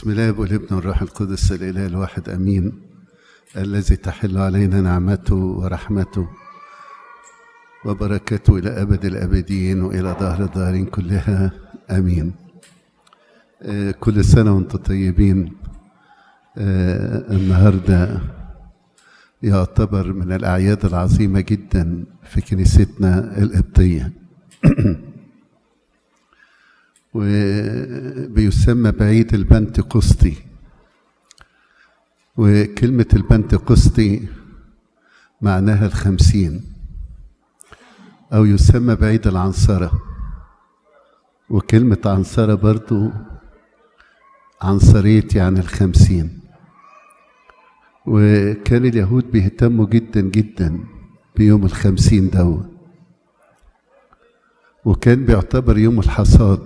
بسم الله والابن والروح القدس الاله الواحد امين الذي تحل علينا نعمته ورحمته وبركته الى ابد الابدين والى ظهر الظاهرين كلها امين آه، كل سنه وانتم طيبين آه، النهارده يعتبر من الاعياد العظيمه جدا في كنيستنا القبطيه وبيسمى بعيد البنتقسطي وكلمة البنتقسطي معناها الخمسين أو يسمى بعيد العنصرة وكلمة عنصرة برضو عنصرية يعني الخمسين وكان اليهود بيهتموا جدا جدا بيوم الخمسين دوت وكان بيعتبر يوم الحصاد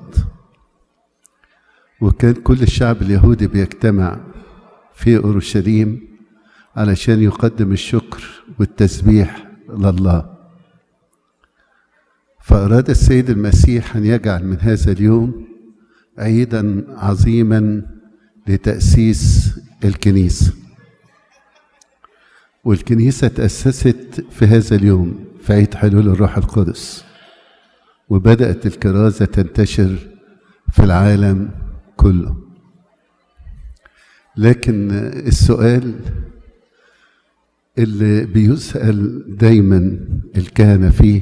وكان كل الشعب اليهودي بيجتمع في اورشليم علشان يقدم الشكر والتسبيح لله فاراد السيد المسيح ان يجعل من هذا اليوم عيدا عظيما لتاسيس الكنيسه والكنيسه تاسست في هذا اليوم في عيد حلول الروح القدس وبدات الكرازه تنتشر في العالم كله لكن السؤال اللي بيسأل دايما الكهنة فيه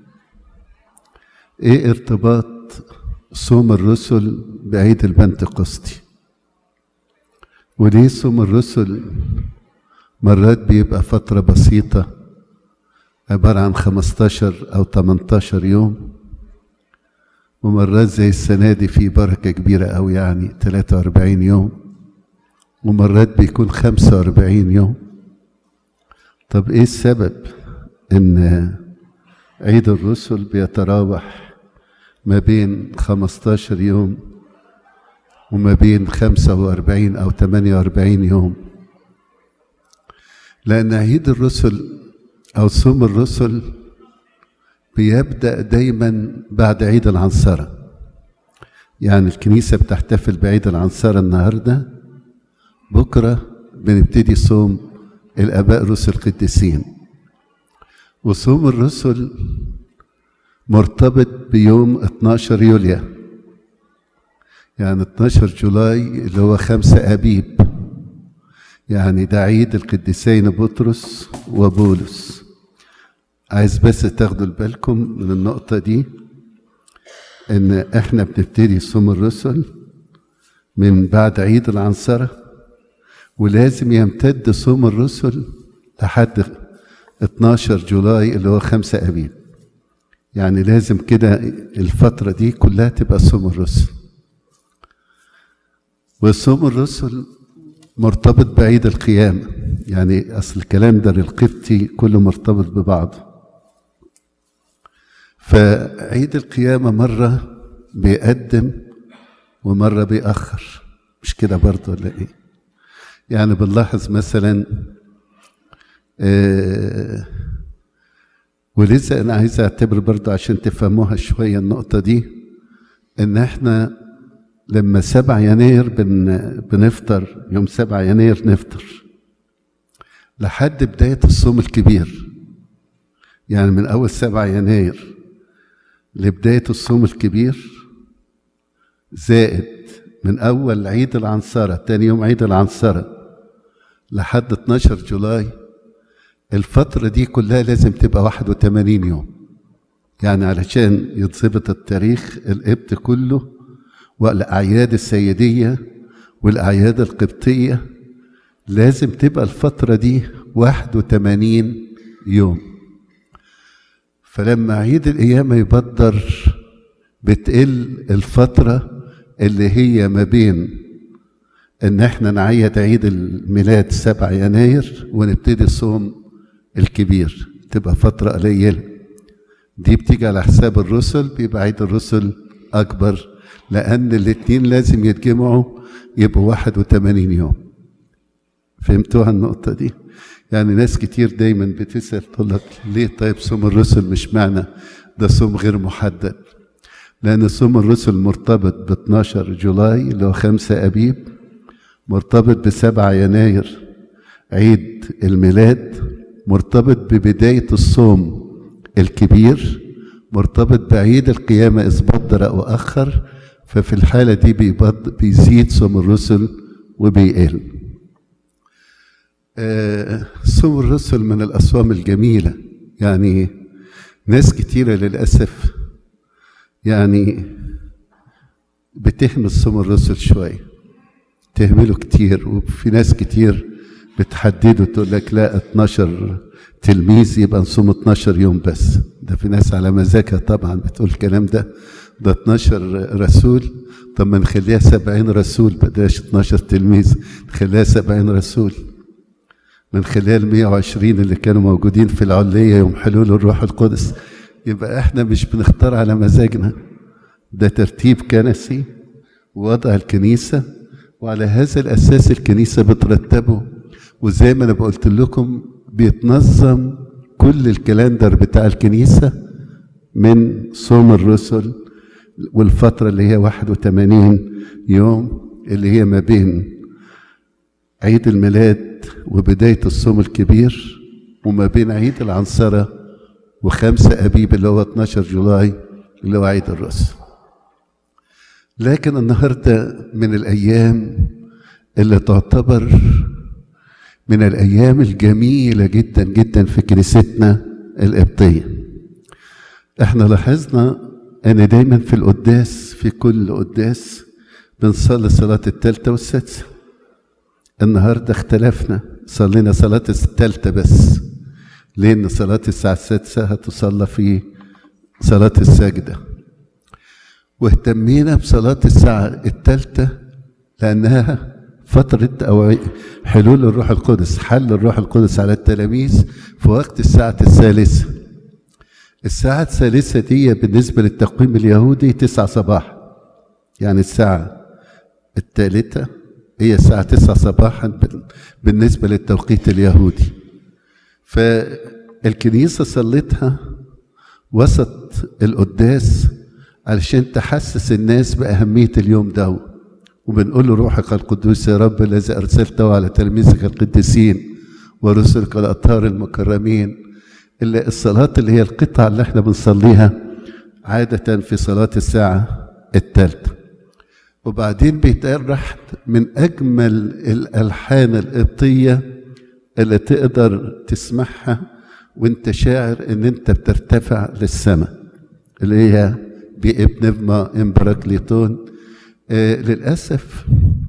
ايه ارتباط صوم الرسل بعيد البنتقسطي وليه صوم الرسل مرات بيبقى فترة بسيطة عبارة عن 15 أو 18 يوم ومرات زي السنة دي في بركة كبيرة أوي يعني 43 يوم ومرات بيكون 45 يوم طب إيه السبب إن عيد الرسل بيتراوح ما بين 15 يوم وما بين 45 أو 48 يوم لأن عيد الرسل أو صوم الرسل بيبدأ دايما بعد عيد العنصرة يعني الكنيسة بتحتفل بعيد العنصرة النهاردة بكرة بنبتدي صوم الآباء رسل القديسين وصوم الرسل مرتبط بيوم 12 يوليو يعني 12 جولاي اللي هو خمسة أبيب يعني ده عيد القديسين بطرس وبولس عايز بس تاخدوا بالكم من النقطة دي إن إحنا بنبتدي صوم الرسل من بعد عيد العنصرة ولازم يمتد صوم الرسل لحد 12 جولاي اللي هو خمسة أبيب يعني لازم كده الفترة دي كلها تبقى صوم الرسل وصوم الرسل مرتبط بعيد القيامة يعني أصل الكلام ده للقبطي كله مرتبط ببعضه فعيد القيامة مرة بيقدم ومرة بيأخر مش كده برضه ولا إيه؟ يعني بنلاحظ مثلا آه ولسه أنا عايز أعتبر برضه عشان تفهموها شوية النقطة دي إن إحنا لما سبع يناير بن بنفطر يوم سبع يناير نفطر لحد بداية الصوم الكبير يعني من أول سبع يناير لبداية الصوم الكبير زائد من أول عيد العنصرة تاني يوم عيد العنصرة لحد 12 جولاي الفترة دي كلها لازم تبقى 81 يوم يعني علشان يتظبط التاريخ القبط كله والأعياد السيدية والأعياد القبطية لازم تبقى الفترة دي 81 يوم فلما عيد القيامة يبدر بتقل الفترة اللي هي ما بين ان احنا نعيد عيد الميلاد 7 يناير ونبتدي الصوم الكبير تبقى فترة قليلة دي بتيجي على حساب الرسل بيبقى عيد الرسل أكبر لأن الاتنين لازم يتجمعوا يبقوا 81 يوم فهمتوها النقطة دي؟ يعني ناس كتير دايما بتسأل تقول لك ليه طيب صوم الرسل مش معنى ده صوم غير محدد لأن صوم الرسل مرتبط ب 12 جولاي اللي هو 5 أبيب مرتبط بسبعة يناير عيد الميلاد مرتبط ببداية الصوم الكبير مرتبط بعيد القيامة إذ بدر أو أخر ففي الحالة دي بيزيد صوم الرسل وبيقل آه صوم الرسل من الأصوام الجميلة يعني ناس كتيرة للأسف يعني بتهمل صوم الرسل شوية تهمله كتير وفي ناس كتير بتحدده تقول لك لا 12 تلميذ يبقى نصوم 12 يوم بس ده في ناس على مزاجها طبعا بتقول الكلام ده ده 12 رسول طب ما نخليها 70 رسول بدلاش 12 تلميذ نخليها 70 رسول من خلال 120 اللي كانوا موجودين في العلية يوم حلول الروح القدس يبقى احنا مش بنختار على مزاجنا ده ترتيب كنسي ووضع الكنيسة وعلى هذا الأساس الكنيسة بترتبه وزي ما أنا قلت لكم بيتنظم كل الكالندر بتاع الكنيسة من صوم الرسل والفترة اللي هي 81 يوم اللي هي ما بين عيد الميلاد وبداية الصوم الكبير وما بين عيد العنصرة وخمسة أبيب اللي هو 12 جولاي اللي هو عيد الرسل لكن النهاردة من الأيام اللي تعتبر من الأيام الجميلة جدا جدا في كنيستنا القبطية احنا لاحظنا ان دايما في القداس في كل قداس بنصلي صلاة التالتة والسادسة النهاردة اختلفنا صلينا صلاة التالتة بس لأن صلاة الساعة السادسة هتصلى في صلاة السجدة واهتمينا بصلاة الساعة التالتة لأنها فترة أو حلول الروح القدس حل الروح القدس على التلاميذ في وقت الساعة الثالثة الساعة الثالثة دي بالنسبة للتقويم اليهودي تسعة صباح يعني الساعة الثالثة هي الساعة تسعة صباحا بالنسبة للتوقيت اليهودي فالكنيسة صلتها وسط القداس علشان تحسس الناس بأهمية اليوم ده وبنقول له روحك القدوس يا رب الذي أرسلته على تلاميذك القديسين ورسلك الأطهار المكرمين إلا الصلاة اللي هي القطعة اللي احنا بنصليها عادة في صلاة الساعة الثالثة وبعدين بيتقال رحت من أجمل الألحان القبطية اللي تقدر تسمعها وانت شاعر ان انت بترتفع للسماء اللي هي بابنفما امبراكليتون آه للأسف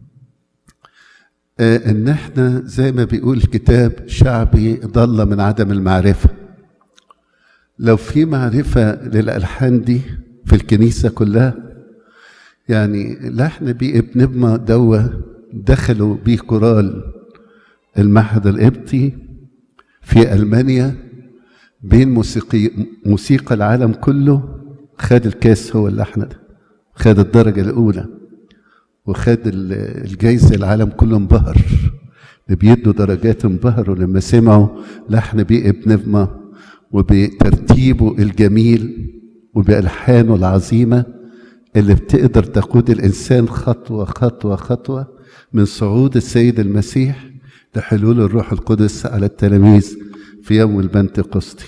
آه ان احنا زي ما بيقول الكتاب شعبي ضل من عدم المعرفة لو في معرفة للألحان دي في الكنيسة كلها يعني لحن بيه ابن دوا دخلوا بيه كورال المعهد القبطي في ألمانيا بين موسيقي موسيقى العالم كله خد الكاس هو اللحن ده خد الدرجة الأولى وخد الجايزة العالم كله انبهر اللي بيدوا درجات انبهروا لما سمعوا لحن بيه ابن وبترتيبه الجميل وبألحانه العظيمة اللي بتقدر تقود الإنسان خطوة خطوة خطوة من صعود السيد المسيح لحلول الروح القدس على التلاميذ في يوم البنتقسطي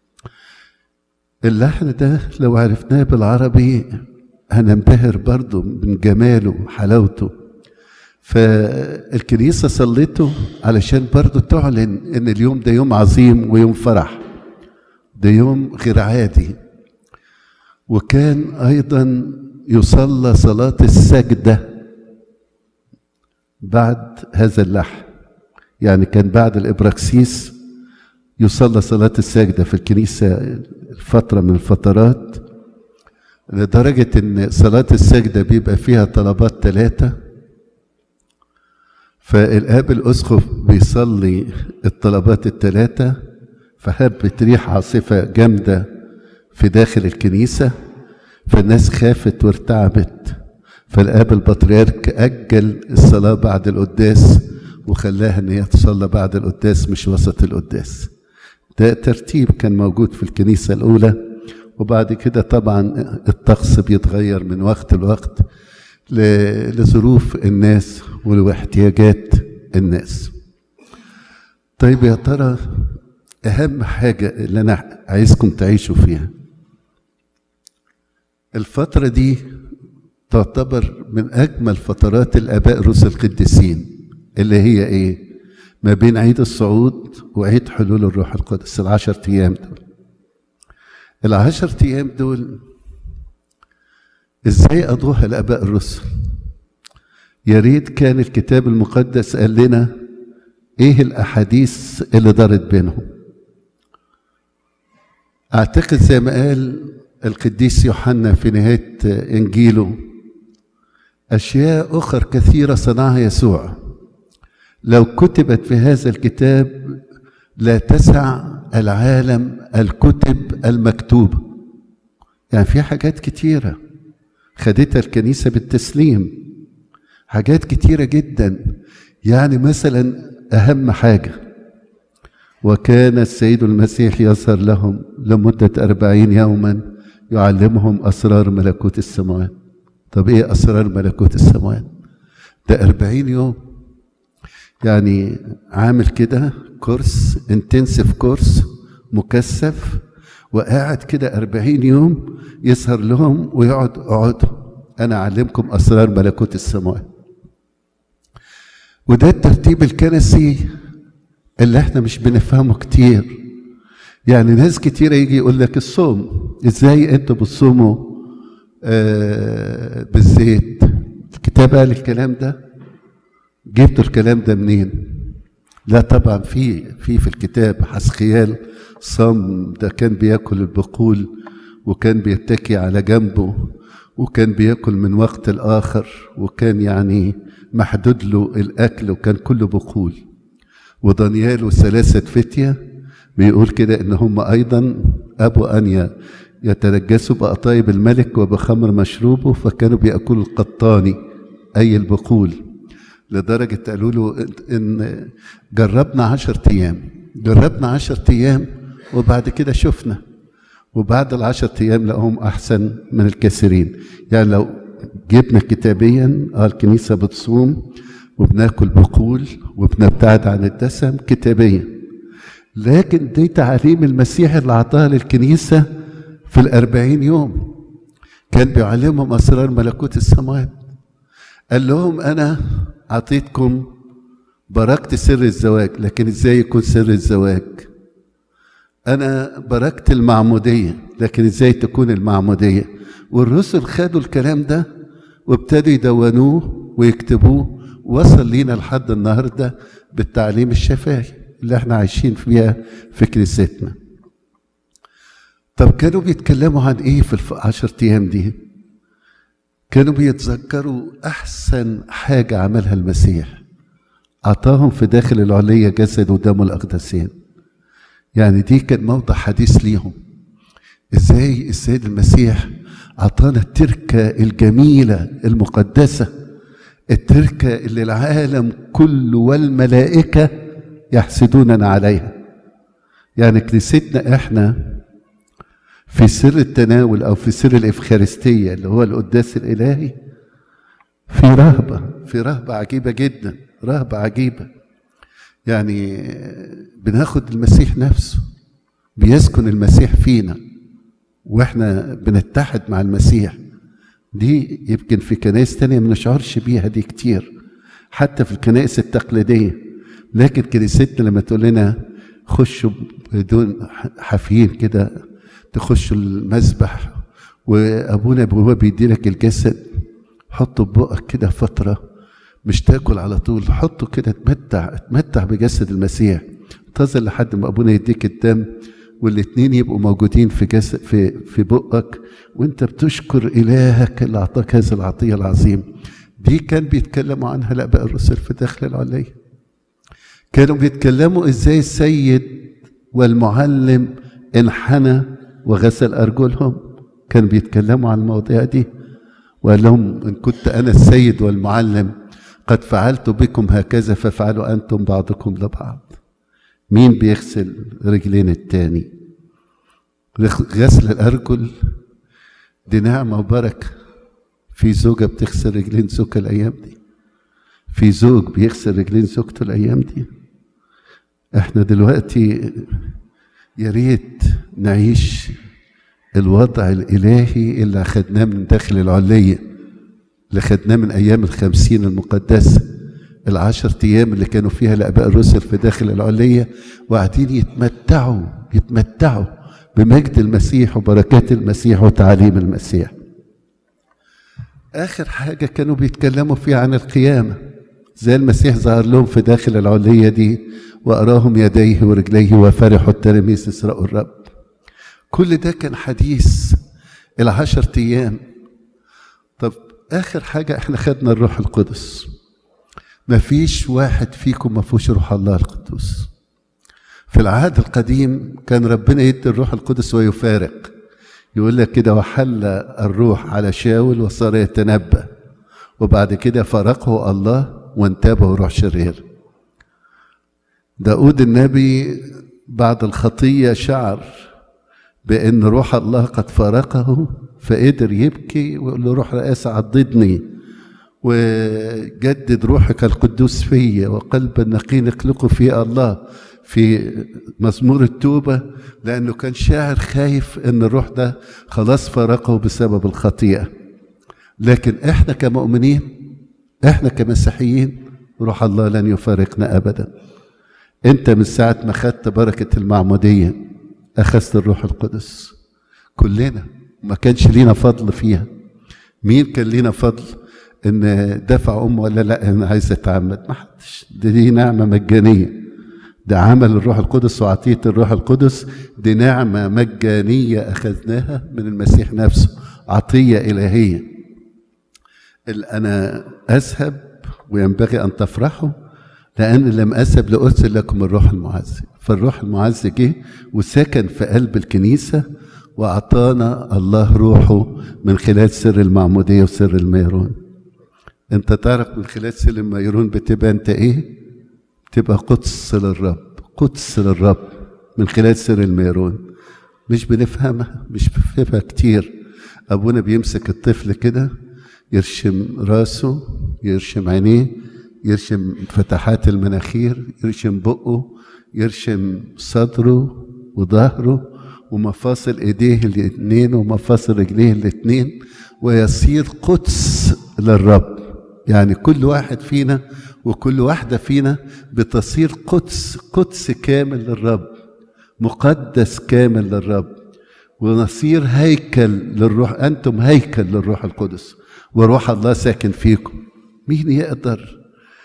اللحن ده لو عرفناه بالعربي هننبهر برضه من جماله وحلاوته فالكنيسة صليته علشان برضه تعلن ان اليوم ده يوم عظيم ويوم فرح ده يوم غير عادي وكان ايضا يصلى صلاة السجدة بعد هذا اللحن يعني كان بعد الإبراكسيس يصلى صلاة السجدة في الكنيسة فترة من الفترات لدرجة إن صلاة السجدة بيبقى فيها طلبات ثلاثة فالآب الأسقف بيصلي الطلبات الثلاثة فهبت ريح عاصفة جامدة في داخل الكنيسة فالناس خافت وارتعبت فالآب البطريرك أجل الصلاة بعد القداس وخلاها ان هي تصلى بعد القداس مش وسط القداس ده ترتيب كان موجود في الكنيسة الأولى وبعد كده طبعا الطقس بيتغير من وقت لوقت لظروف الناس واحتياجات الناس طيب يا ترى اهم حاجه اللي انا عايزكم تعيشوا فيها الفتره دي تعتبر من اجمل فترات الاباء الرسل القديسين اللي هي ايه ما بين عيد الصعود وعيد حلول الروح القدس العشر ايام دول العشر ايام دول ازاي قضوها الاباء الرسل يا ريت كان الكتاب المقدس قال لنا ايه الاحاديث اللي دارت بينهم اعتقد زي ما قال القديس يوحنا في نهايه انجيله اشياء اخر كثيره صنعها يسوع لو كتبت في هذا الكتاب لا تسع العالم الكتب المكتوبه يعني في حاجات كتيره خدتها الكنيسه بالتسليم حاجات كتيره جدا يعني مثلا اهم حاجه وكان السيد المسيح يظهر لهم لمده أربعين يوما يعلمهم أسرار ملكوت السماوات طب إيه أسرار ملكوت السماوات ده أربعين يوم يعني عامل كده كورس انتنسيف كورس مكثف وقاعد كده أربعين يوم يسهر لهم ويقعد اقعدوا أنا أعلمكم أسرار ملكوت السماوات وده الترتيب الكنسي اللي احنا مش بنفهمه كتير يعني ناس كتيرة يجي يقول لك الصوم ازاي انتوا بتصوموا آه بالزيت الكتاب قال الكلام ده جبتوا الكلام ده منين لا طبعا في في في الكتاب حسخيال صام ده كان بياكل البقول وكان بيتكي على جنبه وكان بياكل من وقت الآخر وكان يعني محدود له الأكل وكان كله بقول ودانيال وثلاثة فتية بيقول كده إن هم أيضا أبوا أن يتنجسوا بقطايب الملك وبخمر مشروبه فكانوا بيأكلوا القطاني أي البقول لدرجة قالوا له إن جربنا عشر أيام جربنا عشر أيام وبعد كده شفنا وبعد العشر أيام لقوهم أحسن من الكثيرين يعني لو جبنا كتابيا اه الكنيسة بتصوم وبناكل بقول وبنبتعد عن الدسم كتابيا لكن دي تعاليم المسيح اللي أعطاها للكنيسة في الأربعين يوم كان بيعلمهم أسرار ملكوت السماوات قال لهم أنا أعطيتكم بركت سر الزواج لكن إزاي يكون سر الزواج أنا بركت المعمودية لكن إزاي تكون المعمودية والرسل خدوا الكلام ده وابتدوا يدونوه ويكتبوه وصل لينا لحد النهارده بالتعليم الشفاهي اللي احنا عايشين فيها في كنيستنا طب كانوا بيتكلموا عن ايه في العشر ايام دي كانوا بيتذكروا احسن حاجه عملها المسيح اعطاهم في داخل العليه جسد ودم الاقدسين يعني دي كان موضع حديث ليهم ازاي السيد المسيح اعطانا التركه الجميله المقدسه التركه اللي العالم كله والملائكه يحسدوننا عليها يعني كنيستنا احنا في سر التناول او في سر الافخارستيه اللي هو القداس الالهي في رهبه في رهبه عجيبه جدا رهبه عجيبه يعني بناخد المسيح نفسه بيسكن المسيح فينا واحنا بنتحد مع المسيح دي يمكن في كنائس تانية ما نشعرش بيها دي كتير حتى في الكنائس التقليدية لكن كنيستنا لما تقول لنا خشوا بدون حافيين كده تخشوا المسبح وابونا وهو بيدي لك الجسد حطه ببقك كده فتره مش تاكل على طول حطه كده اتمتع اتمتع بجسد المسيح انتظر لحد ما ابونا يديك الدم والاتنين يبقوا موجودين في جسد في في بقك وانت بتشكر الهك اللي اعطاك هذه العطيه العظيم دي كان بيتكلموا عنها الاباء الرسل في داخل العليه كانوا بيتكلموا ازاي السيد والمعلم انحنى وغسل ارجلهم كانوا بيتكلموا عن المواضيع دي وقال لهم ان كنت انا السيد والمعلم قد فعلت بكم هكذا فافعلوا انتم بعضكم لبعض مين بيغسل رجلين التاني غسل الارجل دي نعمه وبركه في زوجة بتغسل رجلين زوجها الأيام دي في زوج بيغسل رجلين زوجته الأيام دي احنا دلوقتي يا ريت نعيش الوضع الإلهي اللي أخدناه من داخل العلية اللي خدناه من أيام الخمسين المقدسة العشر أيام اللي كانوا فيها الآباء الرسل في داخل العلية وقاعدين يتمتعوا يتمتعوا بمجد المسيح وبركات المسيح وتعاليم المسيح آخر حاجة كانوا بيتكلموا فيها عن القيامة زي المسيح ظهر لهم في داخل العلية دي وأراهم يديه ورجليه وفرحوا التلاميذ يسرقوا الرب كل ده كان حديث العشر أيام طب آخر حاجة احنا خدنا الروح القدس مفيش واحد فيكم ما فيهوش روح الله القدوس في العهد القديم كان ربنا يدي الروح القدس ويفارق يقول لك كده وحل الروح على شاول وصار يتنبأ وبعد كده فرقه الله وانتابه روح شرير داود النبي بعد الخطية شعر بأن روح الله قد فارقه فقدر يبكي ويقول له روح رئاسة عضدني وجدد روحك القدوس فيا وقلبا نقي نخلقه في الله في مزمور التوبة لأنه كان شاعر خايف أن الروح ده خلاص فارقه بسبب الخطيئة لكن إحنا كمؤمنين إحنا كمسيحيين روح الله لن يفارقنا أبدا أنت من ساعة ما خدت بركة المعمودية أخذت الروح القدس كلنا ما كانش لينا فضل فيها مين كان لينا فضل ان دفع امه ولا لا انا عايز اتعمد ما حدش دي, دي نعمه مجانيه ده عمل الروح القدس وعطيه الروح القدس دي نعمه مجانيه اخذناها من المسيح نفسه عطيه الهيه انا اذهب وينبغي ان تفرحوا لان لم اذهب لارسل لكم الروح المعزي فالروح المعزي جه وسكن في قلب الكنيسه واعطانا الله روحه من خلال سر المعموديه وسر الميرون انت تعرف من خلال سر الميرون بتبقى انت ايه بتبقى قدس للرب قدس للرب من خلال سر الميرون مش بنفهمها مش بنفهمها كتير ابونا بيمسك الطفل كده يرشم راسه يرشم عينيه يرشم فتحات المناخير يرشم بقه يرشم صدره وظهره ومفاصل ايديه الاثنين ومفاصل رجليه الاثنين ويصير قدس للرب يعني كل واحد فينا وكل واحدة فينا بتصير قدس قدس كامل للرب مقدس كامل للرب ونصير هيكل للروح أنتم هيكل للروح القدس وروح الله ساكن فيكم مين يقدر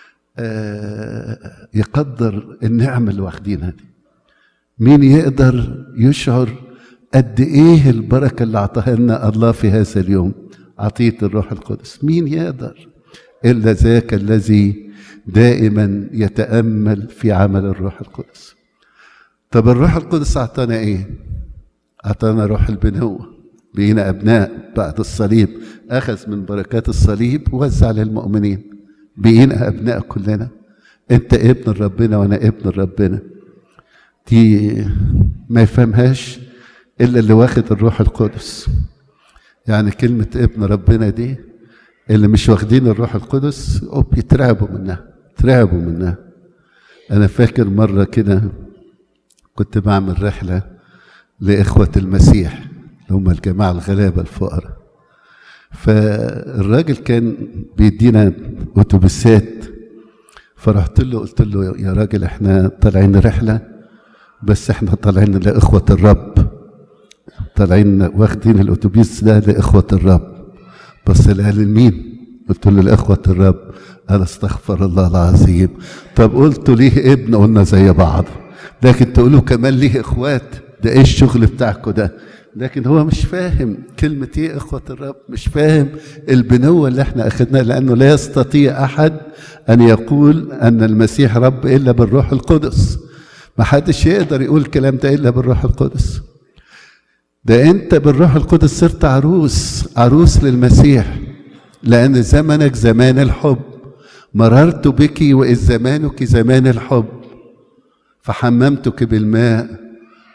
آه يقدر النعمة اللي واخدينها دي مين يقدر يشعر قد ايه البركة اللي اعطاها لنا الله في هذا اليوم عطية الروح القدس مين يقدر إلا ذاك الذي دائما يتأمل في عمل الروح القدس طب الروح القدس أعطانا إيه أعطانا روح البنوة بقينا أبناء بعد الصليب أخذ من بركات الصليب ووزع للمؤمنين بقينا أبناء كلنا أنت ابن ربنا وأنا ابن ربنا دي ما يفهمهاش إلا اللي واخد الروح القدس يعني كلمة ابن ربنا دي اللي مش واخدين الروح القدس بيترعبوا منها ترعبوا منها أنا فاكر مرة كده كنت بعمل رحلة لإخوة المسيح اللي هم الجماعة الغلابة الفقراء فالراجل كان بيدينا أتوبيسات فرحت له قلت له يا راجل احنا طالعين رحلة بس احنا طالعين لإخوة الرب طالعين واخدين الأتوبيس ده لإخوة الرب بص قال لمين؟ قلت له لإخوة الرب قال استغفر الله العظيم طب قلت ليه ابن قلنا زي بعض لكن تقولوا كمان ليه اخوات ده ايه الشغل بتاعكم ده لكن هو مش فاهم كلمة ايه اخوة الرب مش فاهم البنوة اللي احنا اخدناها لانه لا يستطيع احد ان يقول ان المسيح رب الا بالروح القدس ما حدش يقدر يقول الكلام ده الا بالروح القدس ده انت بالروح القدس صرت عروس عروس للمسيح لان زمنك زمان الحب مررت بك واذ زمانك زمان الحب فحممتك بالماء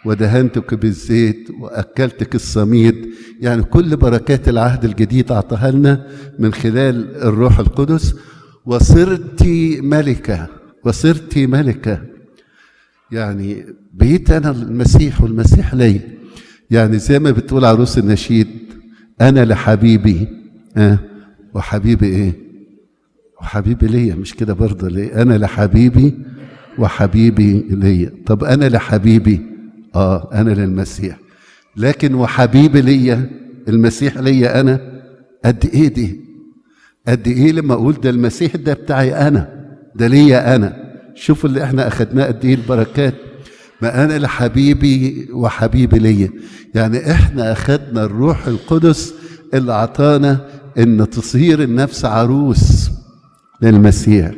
ودهنتك بالزيت واكلتك الصميد يعني كل بركات العهد الجديد اعطاها لنا من خلال الروح القدس وصرت ملكه وصرت ملكه يعني بقيت انا المسيح والمسيح لي يعني زي ما بتقول عروس النشيد انا لحبيبي أه وحبيبي ايه وحبيبي ليا مش كده برضه ليه انا لحبيبي وحبيبي ليا طب انا لحبيبي اه انا للمسيح لكن وحبيبي ليا المسيح ليا انا قد ايه دي قد ايه لما اقول ده المسيح ده بتاعي انا ده ليا انا شوفوا اللي احنا اخدناه قد ايه البركات ما انا لحبيبي وحبيبي ليا يعني احنا اخدنا الروح القدس اللي اعطانا ان تصير النفس عروس للمسيح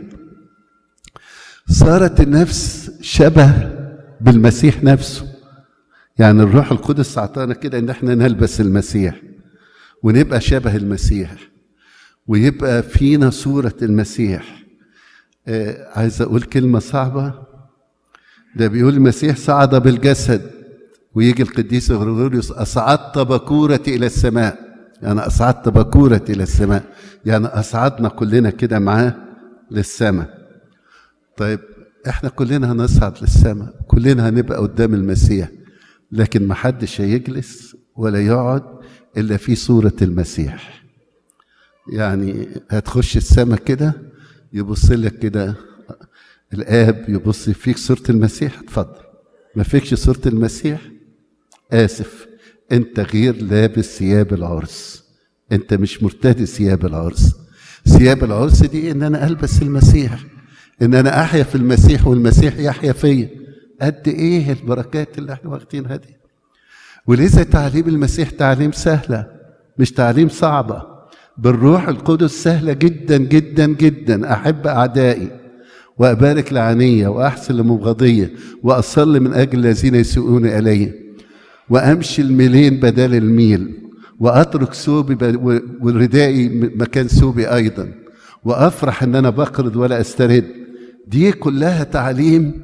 صارت النفس شبه بالمسيح نفسه يعني الروح القدس اعطانا كده ان احنا نلبس المسيح ونبقى شبه المسيح ويبقى فينا صورة المسيح آه عايز اقول كلمة صعبة ده بيقول المسيح صعد بالجسد ويجي القديس غريغوريوس اصعدت بكورتي الى السماء يعني اصعدت بكورتي الى السماء يعني اصعدنا كلنا كده معاه للسماء طيب احنا كلنا هنصعد للسماء كلنا هنبقى قدام المسيح لكن ما حدش هيجلس ولا يقعد الا في صورة المسيح يعني هتخش السماء كده يبص لك كده الاب يبص فيك صورة المسيح اتفضل ما فيكش صورة المسيح آسف أنت غير لابس ثياب العرس أنت مش مرتدي ثياب العرس ثياب العرس دي إن أنا ألبس المسيح إن أنا أحيا في المسيح والمسيح يحيا فيا قد إيه البركات اللي إحنا واخدينها دي ولذا تعليم المسيح تعليم سهلة مش تعليم صعبة بالروح القدس سهلة جدا جدا جدا أحب أعدائي وأبارك لعنية وأحسن لمبغضية وأصلي من أجل الذين يسوءون إلي وأمشي الميلين بدل الميل وأترك ثوبي وردائي مكان ثوبي أيضا وأفرح إن أنا بقرض ولا أسترد دي كلها تعليم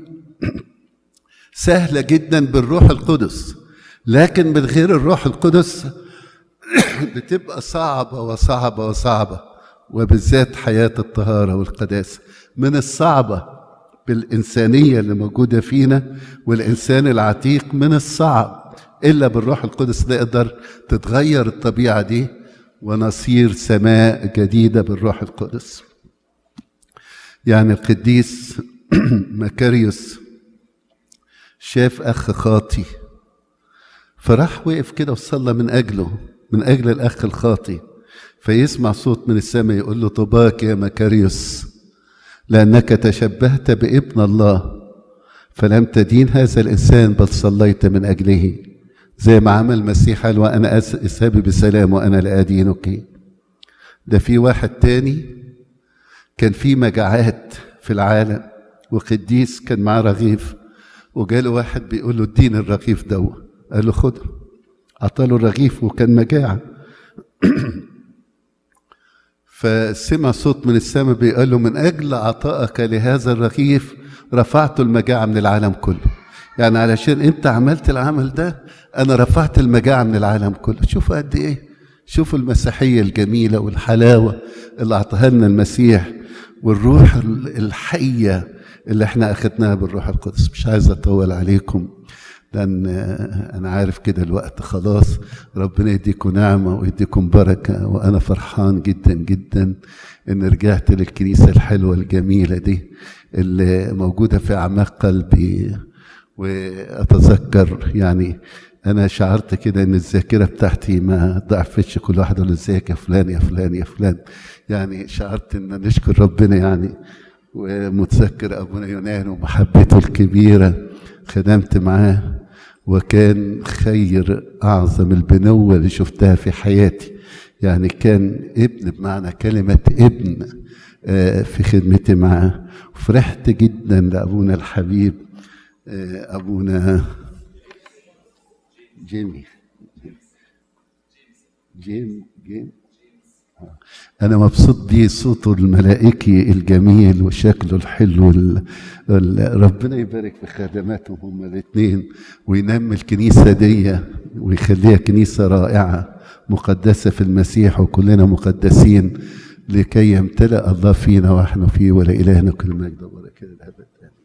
سهلة جدا بالروح القدس لكن من غير الروح القدس بتبقى صعبة وصعبة وصعبة وبالذات حياة الطهارة والقداسة من الصعبة بالإنسانية اللي موجودة فينا والإنسان العتيق من الصعب إلا بالروح القدس نقدر تتغير الطبيعة دي ونصير سماء جديدة بالروح القدس يعني القديس مكاريوس شاف أخ خاطي فراح وقف كده وصلى من أجله من أجل الأخ الخاطي فيسمع صوت من السماء يقول له طباك يا مكاريوس لأنك تشبهت بابن الله فلم تدين هذا الإنسان بل صليت من أجله زي ما عمل المسيح قال وأنا أذهب بسلام وأنا لا أدينك ده في واحد تاني كان في مجاعات في العالم وقديس كان معاه رغيف وجاله واحد بيقول له اديني الرغيف ده قال له خده عطاله الرغيف وكان مجاعة فسمع صوت من السماء بيقول له من أجل عطائك لهذا الرغيف رفعت المجاعة من العالم كله يعني علشان أنت عملت العمل ده أنا رفعت المجاعة من العالم كله شوفوا قد إيه شوفوا المسيحية الجميلة والحلاوة اللي أعطاها لنا المسيح والروح الحية اللي احنا أخدناها بالروح القدس مش عايز أطول عليكم لأن أنا عارف كده الوقت خلاص ربنا يديكم نعمة ويديكم بركة وأنا فرحان جدا جدا إن رجعت للكنيسة الحلوة الجميلة دي اللي موجودة في أعماق قلبي وأتذكر يعني أنا شعرت كده إن الذاكرة بتاعتي ما ضعفتش كل واحد يقول إزيك يا فلان يا فلان يا فلان يعني شعرت إن نشكر ربنا يعني ومتذكر أبونا يونان ومحبته الكبيرة خدمت معاه وكان خير أعظم البنوة اللي شفتها في حياتي يعني كان ابن بمعنى كلمة ابن في خدمتي معاه وفرحت جدا لأبونا الحبيب أبونا جيمي جيم جيم انا مبسوط بيه صوته الملائكي الجميل وشكله الحلو ال... ال... ربنا يبارك في خدماتهم هما الاثنين وينمي الكنيسه دي ويخليها كنيسه رائعه مقدسه في المسيح وكلنا مقدسين لكي يمتلأ الله فينا ونحن فيه ولإلهنا كل مجد وبركاته الابد